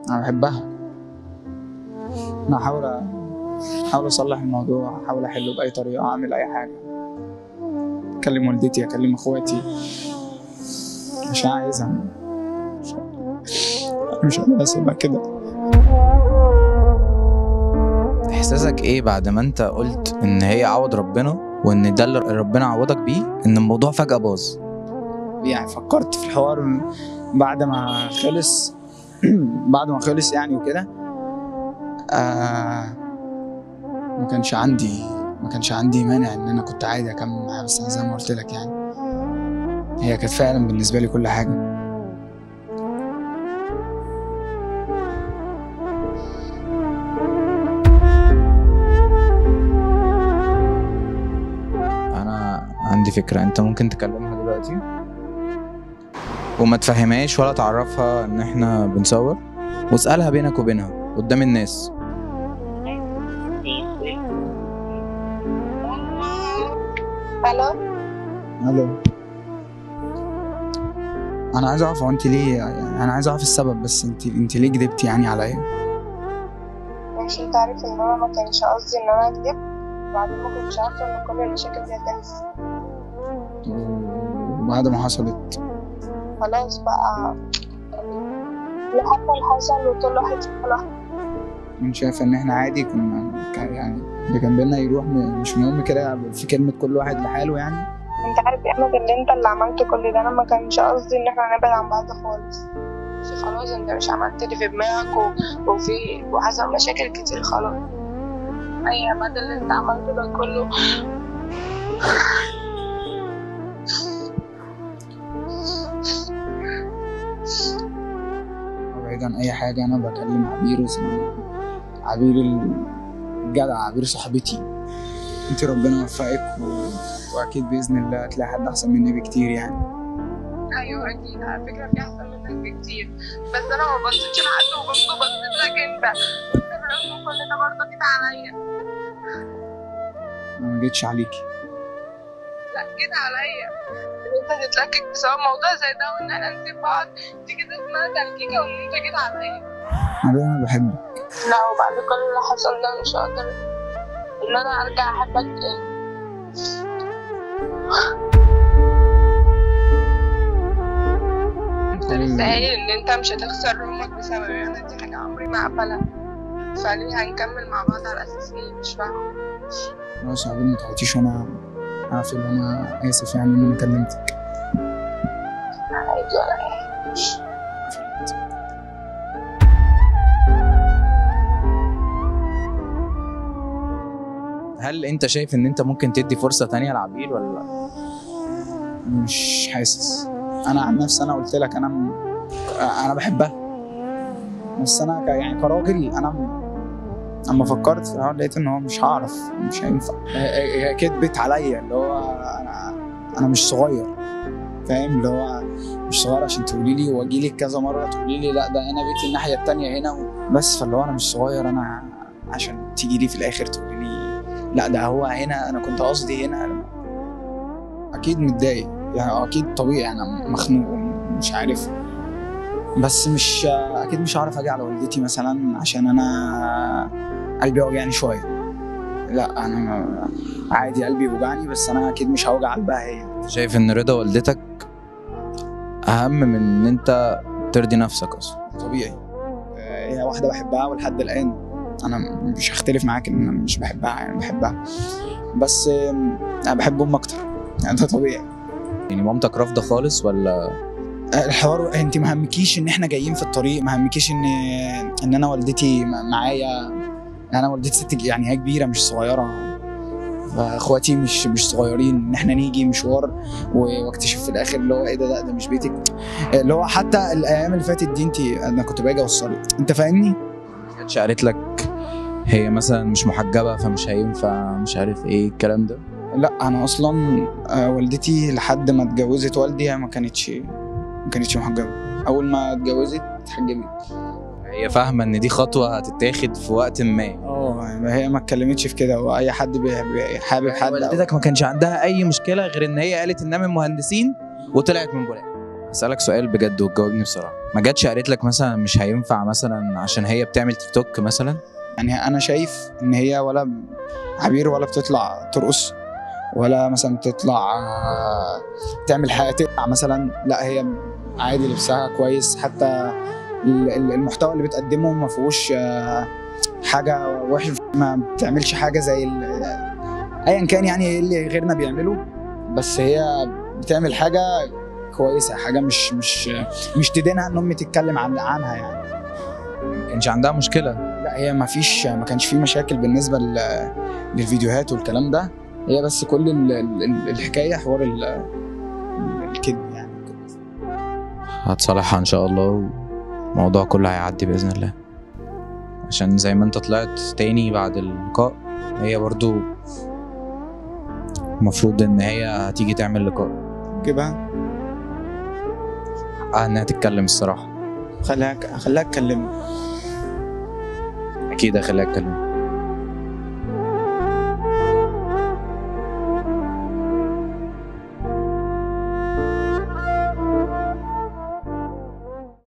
انا بحبها انا احاول احاول اصلح الموضوع احاول احله باي طريقه اعمل اي حاجه اكلم والدتي اكلم اخواتي عشان عايزها مش- مش قادر اسيبها كده احساسك ايه بعد ما انت قلت ان هي عوض ربنا وان ده اللي ربنا عوضك بيه ان الموضوع فجأة باظ يعني فكرت في الحوار بعد ما خلص بعد ما خلص يعني وكده آه ما كانش عندي ما كانش عندي مانع ان انا كنت عادي اكمل معاها بس أنا زي ما قلت لك يعني هي كانت فعلا بالنسبه لي كل حاجه انا عندي فكرة انت ممكن تكلمها دلوقتي وما تفهمهاش ولا تعرفها ان احنا بنصور واسألها بينك وبينها قدام الناس الو الو انا عايز اعرف هو انت ليه يعني انا عايز اعرف السبب بس انت انت ليه كدبتي يعني عليا عشان تعرف ان انا ما كانش قصدي ان انا اكذب وبعدين ما كنتش عارفه ان كل المشاكل دي هتحصل وبعد ما حصلت خلاص بقى اللي حصل حصل وكل واحد في حاله انت شايفه ان احنا عادي كنا كان يعني اللي كان بينا يروح م- مش مهم كده في كلمه كل واحد لحاله يعني انت عارف يا احمد ان انت اللي عملت كل ده انا ما كانش قصدي ان احنا نبعد عن بعض خالص بس خلاص انت مش عملت اللي في دماغك و... وفي وحصل مشاكل كتير خلاص اي يا عماد اللي انت عملته ده كله بعيد عن اي حاجه انا بكلم عبير وسنين. عبير الجدع عبير صاحبتي انت ربنا يوفقك و... واكيد باذن الله هتلاقي حد احسن مني بكتير يعني ايوه اكيد على فكره في احسن منك بكتير بس انا ما بصيتش لحد وبرضه بصيت لك انت وانت برغم كل ده برضه جيت عليا انا ما جيتش عليكي لا جيت عليا ان انت تتلكك بسبب موضوع زي ده وان احنا نسيب بعض دي كده اسمها تلكيكه وان انت جيت عليا عبير انا بحبك لا وبعد كل اللي حصل ده مش هقدر ان انا ارجع احبك تاني انت لسه قايل ان انت مش هتخسر امك بسببي انا دي حاجه عمري ما اقبلها فليه هنكمل مع بعض على اساس ايه مش فاهمه خلاص يا عبير ما تعيطيش وانا هقفل وانا اسف يعني ان انا كلمتك عادي ولا ايه هل انت شايف ان انت ممكن تدي فرصة تانية لعبير ولا لا؟ مش حاسس انا عن نفسي انا قلت لك انا م... انا بحبها بس انا ك... يعني كراجل انا م... اما فكرت في الحوار لقيت ان هو مش هعرف مش هينفع هي هي كدبت عليا اللي هو انا انا مش صغير فاهم اللي هو مش صغير عشان تقولي لي واجي لك كذا مره تقولي لي لا ده انا بيتي الناحيه التانية هنا و... بس فاللي هو انا مش صغير انا عشان تيجي لي في الاخر تقولي لي لا ده هو هنا انا كنت قصدي هنا اكيد متضايق يعني اكيد طبيعي انا مخنوق مش عارف بس مش اكيد مش هعرف اجي على والدتي مثلا عشان انا قلبي وجعني شويه لا انا ما- عادي قلبي بيوجعني بس انا اكيد مش هوجع قلبها هي شايف ان رضا والدتك اهم من ان انت ترضي نفسك اصلا طبيعي آه، هي واحده بحبها ولحد الان انا مش هختلف معاك ان انا مش بحبها يعني بحبها بس آم، انا بحب ام اكتر يعني ده طبيعي يعني مامتك رافضة خالص ولا الحوار انت ما همكيش ان احنا جايين في الطريق ما همكيش ان ان انا والدتي م- معايا انا والدتي ست يعني هي كبيره مش صغيره اخواتي مش مش صغيرين ان احنا نيجي مشوار و- واكتشف في الاخر اللي هو ايه ده لا ده مش بيتك اللي هو حتى الايام اللي فاتت دي انت انا كنت باجي اوصلك انت فاهمني كانتش قالت لك هي مثلا مش محجبة فمش هينفع مش عارف ايه الكلام ده لا انا اصلا آه، والدتي لحد ما اتجوزت والدي هي ما كانتش ما كانتش محجبه اول ما اتجوزت اتحجبت هي فاهمة ان دي خطوة هتتاخد في وقت ما اه هي ما اتكلمتش في كده واي حد بي- بي- حابب حد أو- والدتك ما كانش عندها اي مشكلة غير ان هي قالت انها من مهندسين وطلعت من بولاق اسألك سؤال بجد وتجاوبني بصراحة ما جاتش قالت لك مثلا مش هينفع مثلا عشان هي بتعمل تيك توك مثلا يعني انا شايف ان هي ولا عبير ولا بتطلع ترقص ولا مثلا تطلع آه، تعمل حاجه تقع مثلا لا هي عادي لبسها كويس حتى ال- ال- المحتوى اللي بتقدمه ما فيهوش آه، حاجه وحشه ما بتعملش حاجه زي ال- ايا كان يعني إيه اللي غيرنا بيعمله بس هي بتعمل حاجه كويسه حاجه مش مش مش تدينها ان امي تتكلم عن عنها يعني ما كانش عندها مشكله لا هي ما فيش ما كانش في مشاكل بالنسبه لل- للفيديوهات والكلام ده هي بس كل ال- ال- الحكايه حوار ال- الكذب يعني هتصالحها ان شاء الله والموضوع كله هيعدي باذن الله عشان زي ما انت طلعت تاني بعد اللقاء هي برضو المفروض ان هي هتيجي تعمل لقاء كده حقها انها تتكلم الصراحه خليها خليها تكلمني اكيد هخليها تتكلم